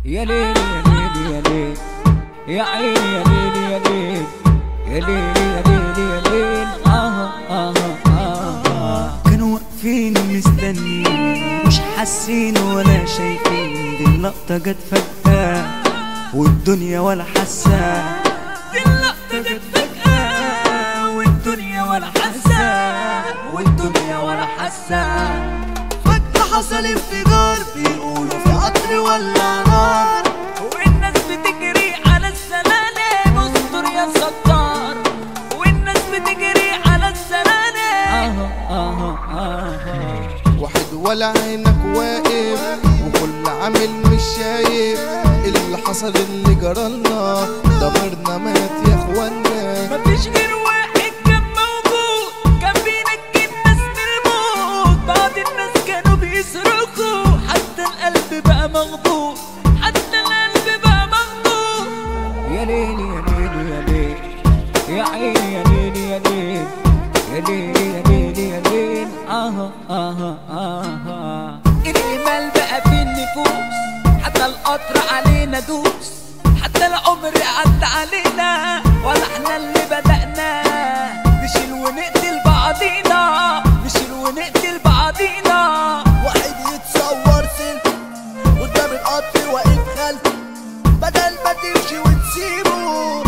يا ليل يا ليل يا ليل يا عيني يا ليل يا ليل يا ليل يا ليل يا ليل آه آه آه آه كانوا واقفين مستنيين مش حاسين ولا شايفين دي اللقطة جت فجأة والدنيا ولا حاسة دي اللقطة جت فجأة والدنيا ولا حاسة والدنيا ولا حاسة فجأة حصل انفجار بيقولوا في قطر ولا نار والناس بتجري على السلالم استر يا ستار والناس بتجري على السلالم آه آه آه واحد ولا عينك واقف وكل عامل مش شايف اللي حصل اللي جرالنا دمرنا مات يا اخوانا مفيش غير واحد كان موجود كان بينجي الناس من الموت بعض الناس كانوا بيصرخوا حتى القلب بقى مغضوب حتى القلب بقى مغضوب يا ليل يا ليل يا ليل يا عيني يا ليل يا ليل يا ليل يا ليل يا ليل آه آه آه آه الإيمان بقى في النفوس حتى القطر علينا دوس حتى العمر عدى علينا ولا احنا اللي بدأنا نشيل ونقتل بعضينا نشيل ونقتل بعضينا واحد يتصور سيلفي قدام القطر واقف خلفي بدل ما تمشي وتسيبه